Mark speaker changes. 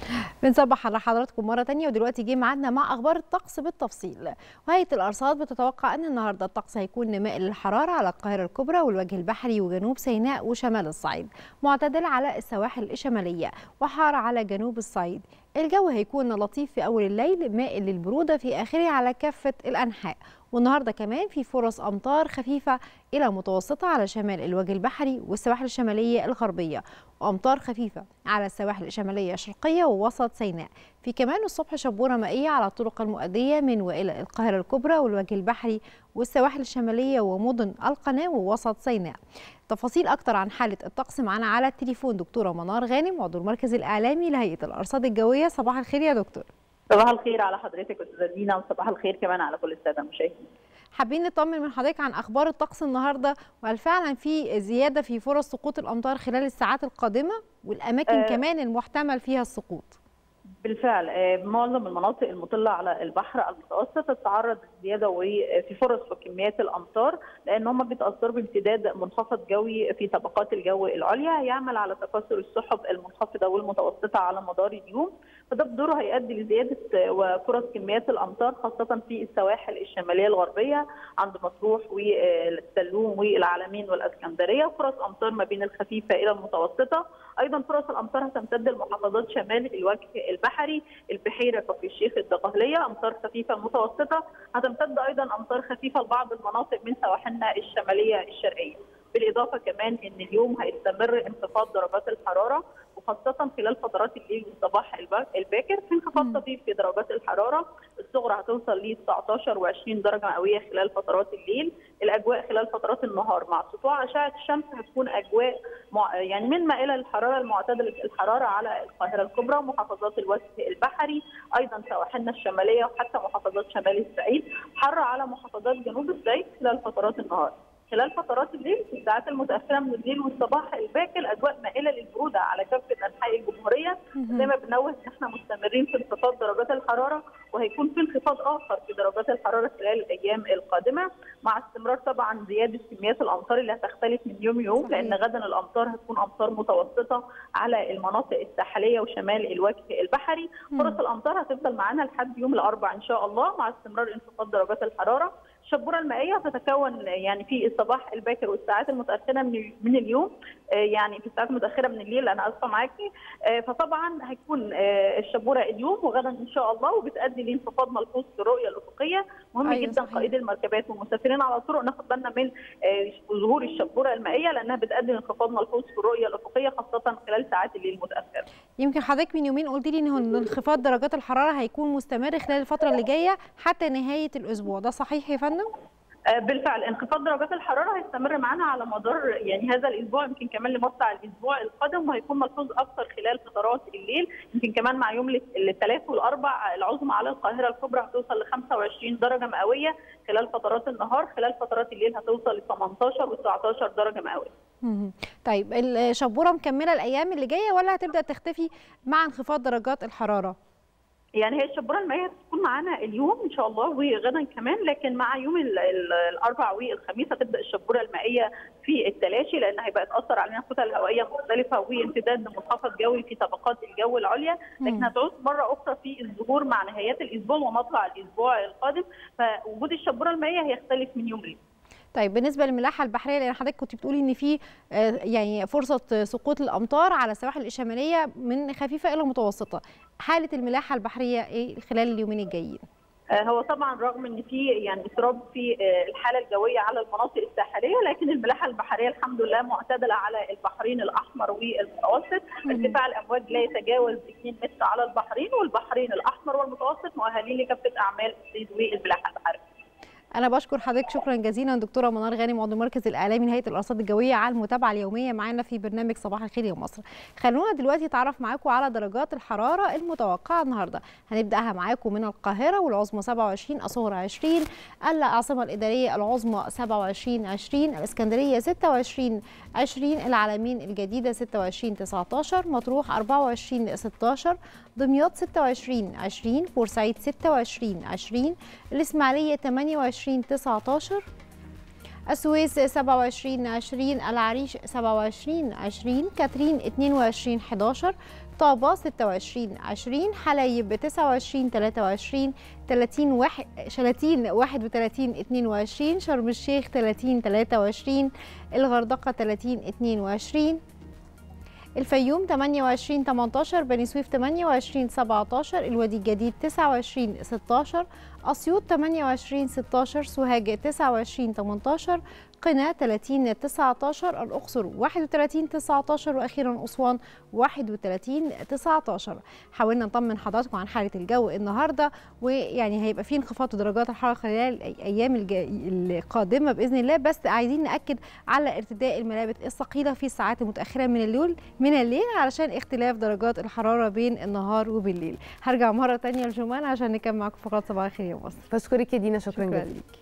Speaker 1: بنصبح على حضراتكم مرة تانية ودلوقتي جه ميعادنا مع أخبار الطقس بالتفصيل وهيئة الأرصاد بتتوقع أن النهاردة الطقس هيكون مائل للحرارة على القاهرة الكبرى والوجه البحري وجنوب سيناء وشمال الصعيد معتدل على السواحل الشمالية وحار على جنوب الصعيد الجو هيكون لطيف في أول الليل مائل للبرودة في آخره على كافة الأنحاء والنهارده كمان في فرص امطار خفيفه الى متوسطه على شمال الوجه البحري والسواحل الشماليه الغربيه وامطار خفيفه على السواحل الشماليه الشرقيه ووسط سيناء في كمان الصبح شبوره مائيه على الطرق المؤديه من والى القاهره الكبرى والوجه البحري والسواحل الشماليه ومدن القناه ووسط سيناء تفاصيل اكتر عن حاله الطقس معانا على التليفون دكتوره منار غانم عضو المركز الاعلامي لهيئه الارصاد الجويه صباح الخير يا دكتور
Speaker 2: صباح الخير على حضرتك استاذه دينا وصباح الخير كمان على كل الساده المشاهدين
Speaker 1: حابين نطمن من حضرتك عن اخبار الطقس النهارده وهل فعلا في زياده في فرص سقوط الامطار خلال الساعات القادمه والاماكن آه كمان المحتمل فيها السقوط
Speaker 2: بالفعل معظم المناطق المطله على البحر المتوسط تتعرض لزياده وفي فرص وكميات الامطار لان هم بيتاثروا بامتداد منخفض جوي في طبقات الجو العليا يعمل على تكاثر السحب المنخفضه والمتوسطه على مدار اليوم فده بدوره هيؤدي لزياده وفرص كميات الامطار خاصه في السواحل الشماليه الغربيه عند مطروح والسلوم والعلمين والاسكندريه فرص امطار ما بين الخفيفه الى المتوسطه ايضا فرص الامطار هتمتد لمحافظات شمال الوجه البحري البحيره كفر الشيخ الدقهليه امطار خفيفه متوسطه هتمتد ايضا امطار خفيفه لبعض المناطق من سواحلنا الشماليه الشرقيه بالاضافه كمان ان اليوم هيستمر انخفاض درجات الحراره وخاصه خلال فترات الليل والصباح الباكر في انخفاض طفيف في درجات الحراره الصغرى هتوصل ل 19 و20 درجه مئويه خلال فترات الليل الاجواء خلال فترات النهار مع سطوع اشعه الشمس هتكون اجواء مع يعني من مائله للحراره المعتدله الحراره على القاهره الكبرى ومحافظات الوجه البحري ايضا سواحلنا الشماليه وحتى محافظات شمال الصعيد حر على محافظات جنوب الصعيد خلال فترات النهار خلال فترات الليل في الساعات المتاخره من الليل والصباح الباكر اجواء مائله للبروده على كافه انحاء الجمهوريه زي ما بنوه ان احنا مستمرين في انخفاض درجات الحراره وهيكون في انخفاض اخر في درجات الحراره خلال الايام القادمه مع استمرار طبعا زياده كميات الامطار اللي هتختلف من يوم يوم لان غدا الامطار هتكون امطار متوسطه على المناطق الساحليه وشمال الوجه البحري فرص الامطار هتفضل معانا لحد يوم الاربعاء ان شاء الله مع استمرار انخفاض درجات الحراره الشبوره المائيه تتكون يعني في الصباح الباكر والساعات المتاخره من اليوم يعني في الساعات المتاخره من الليل انا اسفه معاكي فطبعا هيكون الشبوره اليوم وغدا ان شاء الله وبتؤدي لانخفاض ملحوظ في الرؤيه الافقيه مهم أيوة جدا صحيح. قائد المركبات والمسافرين على الطرق ناخد بالنا من ظهور الشبوره المائيه لانها بتؤدي لانخفاض ملحوظ في الرؤيه الافقيه خاصه خلال ساعات الليل المتاخره.
Speaker 1: يمكن حضرتك من يومين قلت لي ان انخفاض درجات الحراره هيكون مستمر خلال الفتره اللي جايه حتى نهايه الاسبوع ده صحيح يا فندم؟
Speaker 2: بالفعل انخفاض درجات الحراره هيستمر معانا على مدار يعني هذا الاسبوع يمكن كمان لمقطع الاسبوع القادم وهيكون ملحوظ اكثر خلال فترات الليل يمكن كمان مع يوم الثلاث والاربع العظمى على القاهره الكبرى هتوصل ل 25 درجه مئويه خلال فترات النهار خلال فترات الليل هتوصل ل 18 و 19 درجه مئويه.
Speaker 1: طيب الشبوره مكمله الايام اللي جايه ولا هتبدا تختفي مع انخفاض درجات الحراره؟
Speaker 2: يعني هي الشبوره المائيه هتكون معانا اليوم ان شاء الله وغدا كمان لكن مع يوم الاربع والخميس هتبدا الشبوره المائيه في التلاشي لان هيبقى يتاثر علينا كتل هوائيه مختلفه وامتداد منخفض جوي في طبقات الجو العليا لكن هتعود مره اخرى في الظهور مع نهايات الاسبوع ومطلع الاسبوع القادم فوجود الشبوره المائيه هيختلف من يوم ليوم.
Speaker 1: طيب بالنسبه للملاحه البحريه لان حضرتك كنت بتقولي ان في يعني فرصه سقوط الامطار على السواحل الشماليه من خفيفه الى متوسطه حاله الملاحه البحريه ايه خلال اليومين الجايين
Speaker 2: هو طبعا رغم ان في يعني اضطراب في الحاله الجويه على المناطق الساحليه لكن الملاحه البحريه الحمد لله معتدله على البحرين الاحمر والمتوسط ارتفاع الامواج لا يتجاوز 2 متر على البحرين والبحرين الاحمر والمتوسط مؤهلين لكافه اعمال الصيد والملاحه البحريه
Speaker 1: انا بشكر حضرتك شكرا جزيلا دكتوره منار غانم عضو المركز الاعلامي لهيئه الارصاد الجويه على المتابعه اليوميه معانا في برنامج صباح الخير يا مصر خلونا دلوقتي نتعرف معاكم على درجات الحراره المتوقعه النهارده هنبداها معاكم من القاهره والعظمى 27 الصغرى 20 العاصمه الاداريه العظمى 27 20 الاسكندريه 26 20 العلمين الجديده 26 19 مطروح 24 16 دمياط 26 20 بورسعيد 26 20 الاسماعيليه 28 19 السويس 27 20 العريش 27 20 كاترين 22 11 طابة 26 20 حلايب 29 23 30 واحد شلاتين 31 22 شرم الشيخ 30 23 الغردقة 30 22 الفيوم 28 18 بني سويف 28 17 الوادي الجديد 29 16 أسيوط 28 16 سوهاج 29 18 قنا 30 19 الأقصر 31 19 وأخيرا أسوان 31 19 حاولنا نطمن حضراتكم عن حالة الجو النهاردة ويعني هيبقى في انخفاض في درجات الحرارة خلال الأيام القادمة بإذن الله بس عايزين نأكد على ارتداء الملابس الثقيلة في الساعات المتأخرة من الليل من الليل علشان اختلاف درجات الحرارة بين النهار وبالليل هرجع مرة تانية لجمان عشان نكمل معاكم فقرات صباح الخير يا مصر
Speaker 3: بشكرك يا دينا شكرا,
Speaker 1: شكرا
Speaker 3: جدا
Speaker 1: ليك